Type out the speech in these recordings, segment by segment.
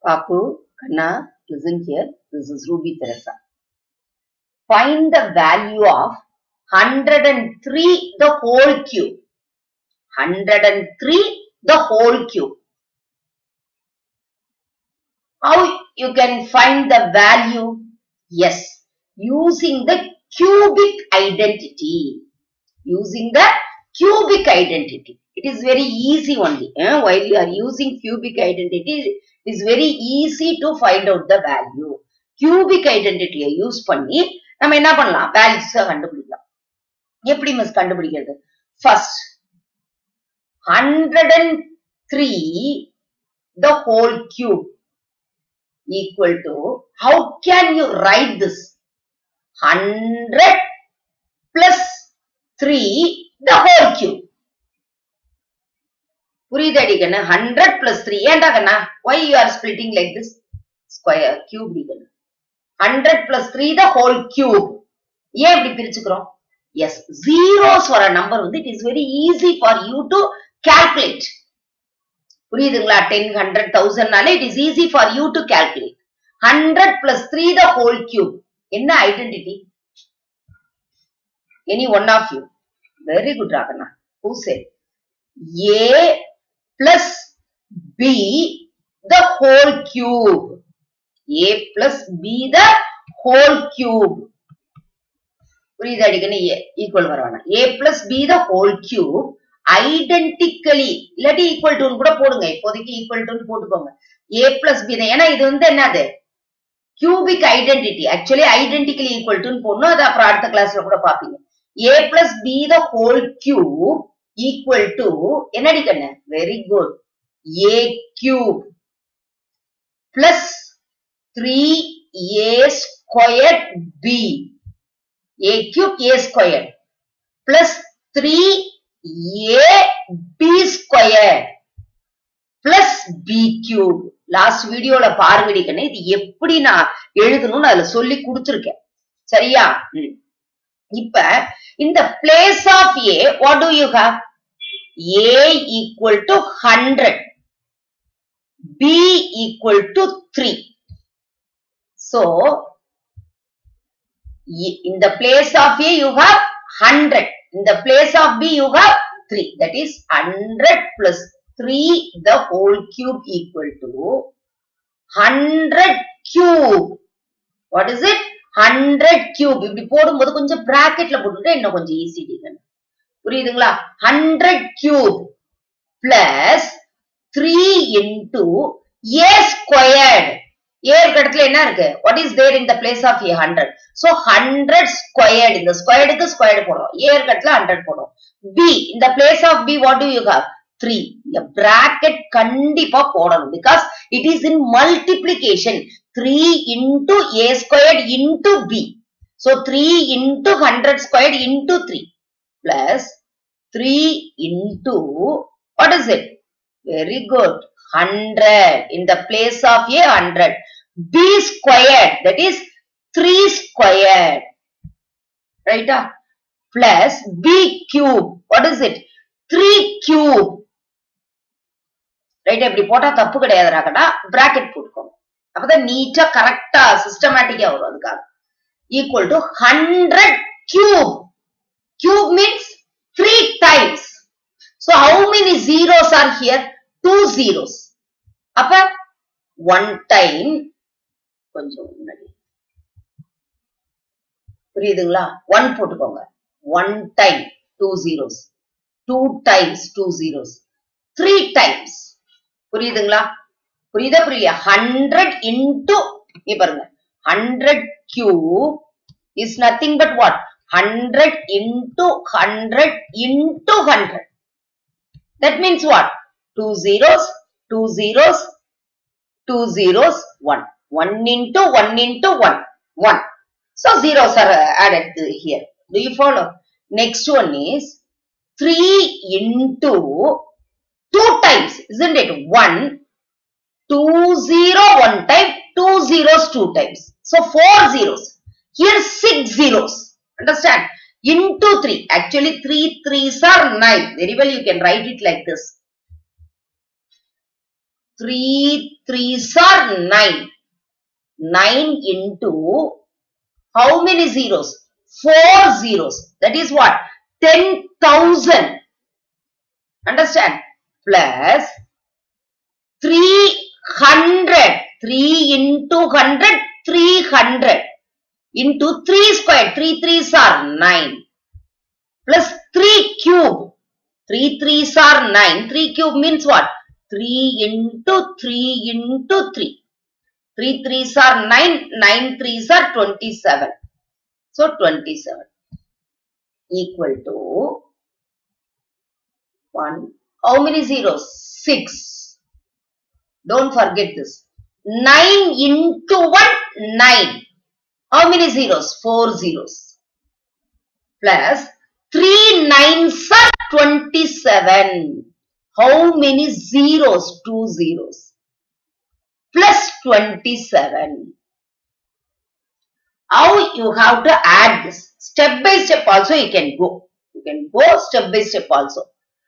Papu, Kanna, listen here. This is Ruby Teresa. Find the value of 103 the whole cube. 103 the whole cube. How you can find the value? Yes, using the cubic identity. Using the cubic identity. It is very easy only. eh? While you are using cubic identity, it is very easy to find out the value. cubic identity use பண்ணி நம்ம என்ன பண்ணலாம் values கண்டுபிடிக்கலாம் எப்படி மிஸ் கண்டுபிடிக்கிறது first hundred and three the whole cube equal to how can you write this 100 plus 3 the whole cube புரியுதாடி கண்ணு 100 plus 3 ஏன்டா கண்ணா why you are splitting like this square cube டி கண்ணு 100 plus 3 the whole cube ஏன் இப்படி பிரிச்சுக்கிறோம் எஸ் zeros வர நம்பர் வந்து it is very easy for you to calculate புரியுதுங்களா டென் ஹண்ட்ரட் தௌசண்ட்னால it is easy for you to calculate hundred plus three the whole cube என்ன identity any one of you very good ராகண்ணா who say A plus B the whole cube A plus B the whole cube புரியுது அடிக்கணும் equal வரவானா A plus B the whole cube identically இல்லாட்டி equal to கூட போடுங்க இப்போதைக்கு equal to போட்டுக்கோங்க ஏ plus B ஏன்னா இது வந்து என்னது cubic identity actually identically equal to போடணும் அது அப்புறம் அடுத்த கிளாஸ்ல கூட பாப்பீங்க A plus B the whole cube equal to என்னடி கண்ணு very good A cube plus three A square B A cube A square plus three A B square plus B cube last வீடியோல பாருங்கடிக்கணும் இது எப்படி நான் எழுதணும்னு அதுல சொல்லி கொடுத்துருக்கேன் சரியா ம். இப்ப இந்த place of A what do you have A equal to hundred B equal to three so in the place of A you have 100. In the place of B you have 3. That is 100 plus 3 the whole cube equal to 100 cube. What is it? 100 cube. இப்படி போடும்போது கொஞ்சம் பிராக்கெட்ல போட்டுட்டு இன்னும் கொஞ்சம் easy புரியுதுங்களா 100 cube plus 3 into a squared. A இருக்க இடத்துல என்ன இருக்கு what is there in the place of A hundred so hundred squared இந்த ஸ்கொயர்டுக்கு ஸ்கொயர்டு போடுறோம் ஏ இருக்க இடத்துல ஹண்ட்ரட் போடுறோம் பி இந்த place of B what do you have three இந்த பிராக்கெட் கண்டிப்பா போடணும் because it is in multiplication three into A squared into B so three into hundred squared into three plus three into what is it very good hundred in the place of a hundred b squared that is 3 squared right ah? plus b cube what is it 3 cube right இப்படி போட்டா தப்பு கிடையாது ராக்கடா bracket போட்டுக்கோங்க அப்பதான் நீட்டா கரெக்டா சிஸ்டமேட்டிக்கா வரும் அதுக்காக equal to hundred cube cube means three times So how many zeros are here? Two zeros. அப்ப one time கொஞ்சம் முன்னாடி புரியுதுங்களா ஒன் போட்டுக்கோங்க one time two zeros two times two zeros three times புரியுதுங்களா புரியுதா புரியலையா ஹண்ட்ரட் இன்டு நீ பாருங்க hundred cube is nothing but what hundred into hundred into hundred That means what? Two zeros, two zeros, two zeros, one. One into one into one. One. So zeros are added to here. Do you follow? Next one is three into two times, isn't it? One, two zero one time, two zeros two times. So four zeros. Here six zeros. Understand? into 3. Actually, 3 3s are 9. Very well, you can write it like this. 3 3s are 9. 9 into how many zeros? 4 zeros. That is what? 10,000. Understand? Plus 300. 3 into 100, 300. Into 3 square. 3 3s are 9. Plus 3 cube. 3 3s are 9. 3 cube means what? 3 into 3 into 3. 3 3s are 9. 9 3s are 27. So 27 equal to 1. How many zeros? 6. Don't forget this. 9 into 1, 9. How many zeros? 4 zeros. Plus 3 nines are 27. How many zeros? 2 zeros. Plus 27. How you have to add this? Step by step also you can go. You can go step by step also.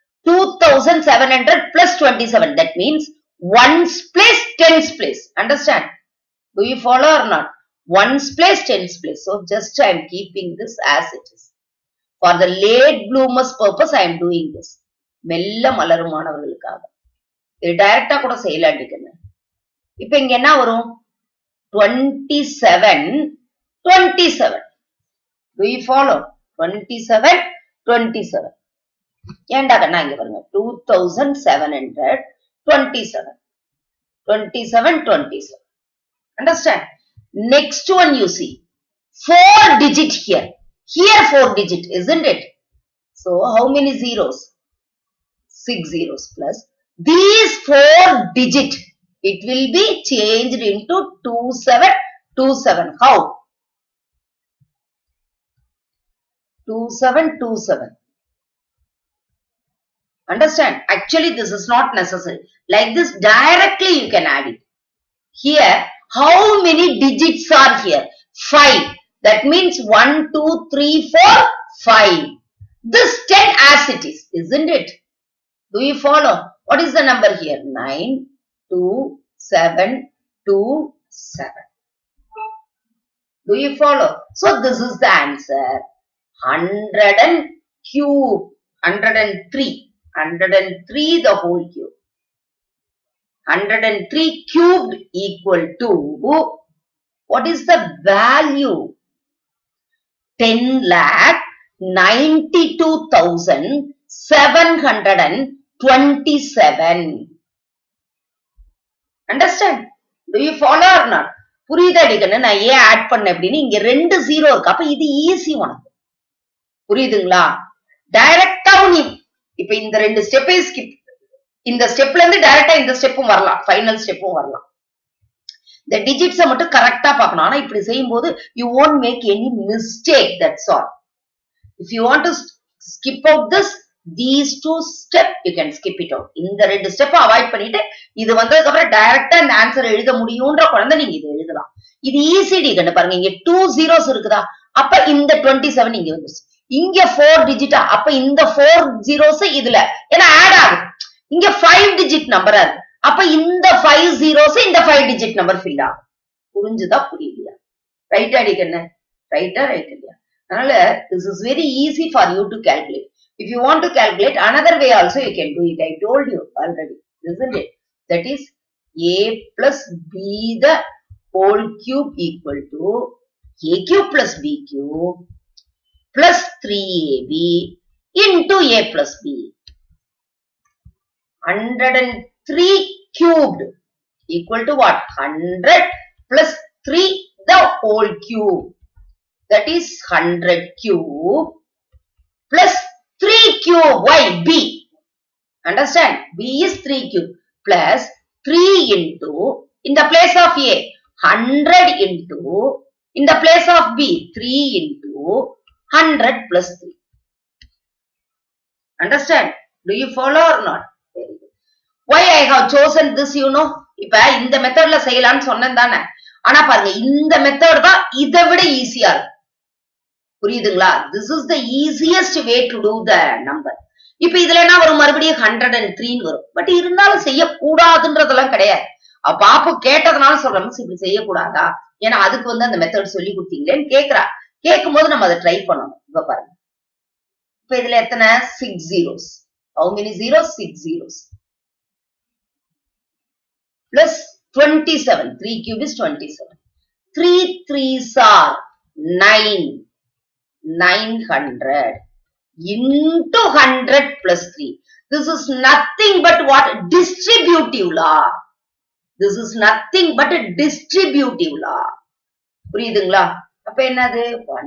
2700 plus 27. That means ones place, tens place. Understand? Do you follow or not? Ones place, tens place. So just I am keeping this as it is. For the late bloomers purpose I am doing this. மெல்ல மலரும் மாணவர்களுக்காக இது டைரக்டா கூட செய்யலாண்டிக்கங்க இப்ப இங்க என்ன வரும் twenty seven twenty seven to you follow twenty seven twenty seven ஏன்டா கண்ணா இங்க பாருங்க two thousand seven hundred twenty seven twenty seven twenty seven understand next one you see four digit here here four digit isn't it so how many zeros six zeros plus these four digit it will be changed into two seven two seven how two seven two seven understand actually this is not necessary like this directly you can add it here how many digits are here five that means one two three four five this 10 as it is isn't it do you follow? What is the number here? 9, 2, 7, 2, 7. Do you follow? So this is the answer. 100 and cube. 103. 103 the whole cube. 103 cubed equal to what is the value? 10 lakh 92,727. Understand? Do you follow or not? புரியுதா அடிக்கணும் நான் ஏன் add பண்ண அப்படின்னு இங்க ரெண்டு zero இருக்கு அப்ப இது ஈஸி உனக்கு புரியுதுங்களா டைரக்டாவும் நீ இப்ப இந்த ரெண்டு ஸ்டெப்பை ஸ்கிப் இந்த ஸ்டெப்ல இருந்து டைரக்டா இந்த ஸ்டெப்பும் வரலாம் ஃபைனல் ஸ்டெப்பும் வரலாம் இந்த டிஜிட்ஸை மட்டும் கரெக்டா பார்க்கணும் ஆனா இப்படி செய்யும் போது you won't make any mistake that's all if you want to skip out this these two step you can skip it out இந்த ரெண்டு ஸ்டெப் அவாய்ட் பண்ணிட்டு இது வந்ததுக்கு அப்புறம் டைரக்டா இந்த ஆன்சர் எழுத முடியும்ன்ற குழந்தை நீங்க இது எழுதலாம் இது ஈஸிடி கண்டு பாருங்க இங்க டூ ஜீரோஸ் இருக்குதா அப்ப இந்த டுவெண்ட்டி செவன் இங்க வந்துருச்சு இங்க ஃபோர் டிஜிட்டா அப்ப இந்த ஃபோர் ஜீரோஸ் இதுல ஏன்னா ஆட் ஆகும் இங்க ஃபைவ் டிஜிட் நம்பரா இருக்கு அப்ப இந்த ஃபைவ் ஜீரோஸ் இந்த ஃபைவ் டிஜிட் நம்பர் ஃபில் ஆகும் புரிஞ்சுதா புரியலையா ரைட்டா அடிக்கண்ண ரைட்டா ரைட் இல்லையா அதனால this is very easy for you to calculate if you want to calculate another way also you can do it i told you already isn't it that is a plus b the whole cube equal to a cube plus b cube plus 3ab into a plus b 103 cubed equal to what 100 plus 3 the whole cube that is 100 cube plus 3 cube why b understand b is 3 cube plus 3 into in the place of a 100 into in the place of b 3 into 100 plus 3 understand do you follow or not very good why i have chosen this you know இப்ப இந்த மெத்தட்ல செய்யலாம்னு சொன்னேன் தானே ஆனா பாருங்க இந்த method தான் இதை விட ஈஸியா இருக்கும் புரியுதுங்களா this is the easiest way to do the number இப்ப இதுல என்ன வரும் மறுபடியும் ஹண்ட்ரட் அண்ட் த்ரீன்னு வரும் பட் இருந்தாலும் செய்யக்கூடாதுன்றதெல்லாம் கிடையாது அப்ப பாப்பு கேட்டதுனால சொல்றேன் மிஸ் இப்படி செய்யக்கூடாதா ஏன்னா அதுக்கு வந்து அந்த மெத்தட் சொல்லி கொடுத்தீங்களேன்னு கேக்குறா கேட்கும் போது நம்ம அதை ட்ரை பண்ணணும் இப்ப பாருங்க இப்ப இதுல எத்தனை six zeros how many zeros six zeros plus twenty seven three cube is twenty seven three three are nine nine hundred into 100 plus 3. This is nothing but what? Distributive law. This is nothing but a distributive law. புரியுதுங்களா அப்ப என்னது one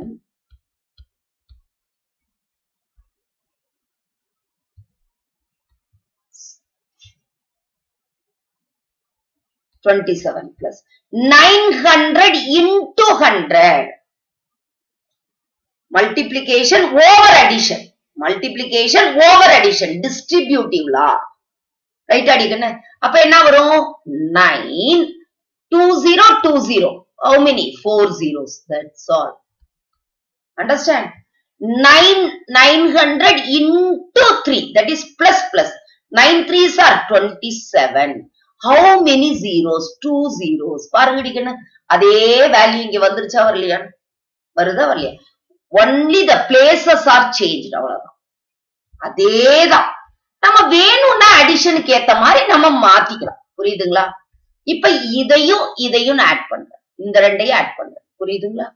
twenty seven plus nine hundred into hundred multiplication over addition multiplication over addition distributive law right அடிக்கண்ணு அப்ப என்ன வரும் nine two zero two zero how many four zeros that's all understand nine nine hundred into three that is plus plus nine threes are twenty seven how many zeros two zeros பாருங்க அடிக்கண்ணு அதே value இங்க வந்துருச்சா வரலையா வருதா வரலையா only the places are change அவ்வளவுதான் அதேதான் நம்ம வேணும்னா அடிஷனுக்கு ஏத்த மாதிரி நம்ம மாத்திக்கலாம் புரியுதுங்களா இப்ப இதையும் இதையும் ஆட் பண்றேன் இந்த ரெண்டையும் ஆட் பண்றேன் புரியுதுங்களா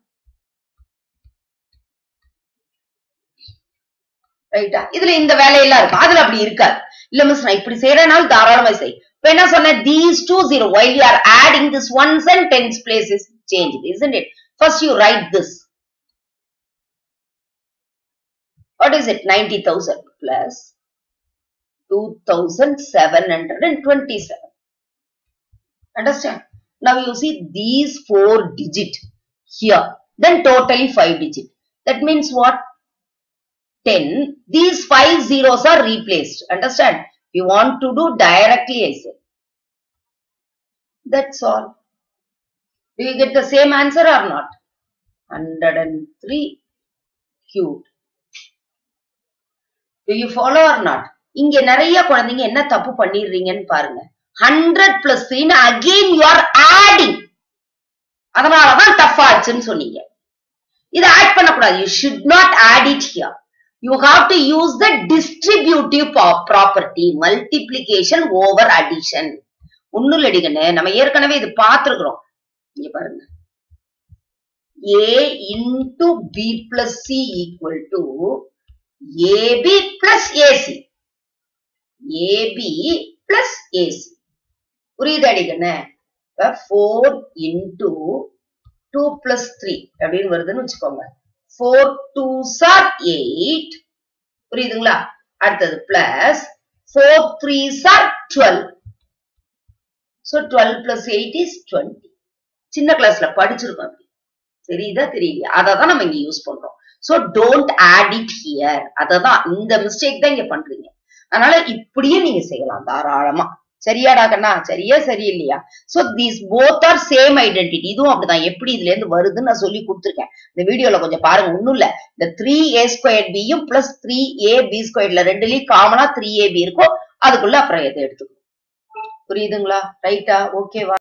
ரைட்டா இதுல இந்த வேலையெல்லாம் இருக்கு அதுல அப்படி இருக்காது இல்ல மிஸ் நான் இப்படி செய்யறனால தாராளமா செய் இப்ப என்ன சொன்னேன் these two zero while you are adding this ones and tens places change isn't it first you write this what is it 90000 plus 2727 understand now you see these four digit here then totally five digit that means what 10 these five zeros are replaced understand you want to do directly i say that's all do you get the same answer or not 103 cubed do you follow or not இங்க நிறைய குழந்தைங்க என்ன தப்பு பண்ணிடுறீங்கன்னு பாருங்க hundred plus த்ரீன்னு again you are adding அதனாலதான் tough ஆச்சுன்னு சொன்னீங்க இதை ஆட் பண்ணக்கூடாது you should not add it here you have to use the distributive property multiplication over addition ஒன்னும் இல்லடிங்கன்னு நம்ம ஏற்கனவே இது பார்த்திருக்கிறோம் இங்க பாருங்க A into B plus C equal to AB plus AC. AB plus AC. புரியுது அடிக்கண்ணே four into two plus three அப்படின்னு வருதுன்னு வச்சுக்கோங்க ஃபோர் டூ சார் எயிட் புரியுதுங்களா அடுத்தது plus four three are twelve so twelve plus eight is twenty சின்ன கிளாஸ்ல படிச்சிருக்கோம் அப்படி தெரியுதா தெரியலையா அதை தான் நம்ம இங்க யூஸ் பண்றோம் so don't add it here அததான் இந்த மிஸ்டேக் தான் இங்க பண்றீங்க அதனால இப்படியே நீங்க செய்யலாம் தாராளமா சரியாடா கண்ணா சரியா சரியில்லையா so these both are same identity இதுவும் அப்படிதான் எப்படி இதுல இருந்து வருதுன்னு நான் சொல்லி கொடுத்துருக்கேன் இந்த வீடியோல கொஞ்சம் பாருங்க ஒண்ணும் இல்ல இந்த த்ரீ ஏ ஸ்கொயர் பியும் பிளஸ் த்ரீ ஏ பி ஸ்கொயர்ல ரெண்டுலயும் காமனா த்ரீ ஏ பி இருக்கும் அதுக்குள்ள அப்புறம் எதை எடுத்துக்கணும் புரியுதுங்களா ரைட்டா ஓகேவா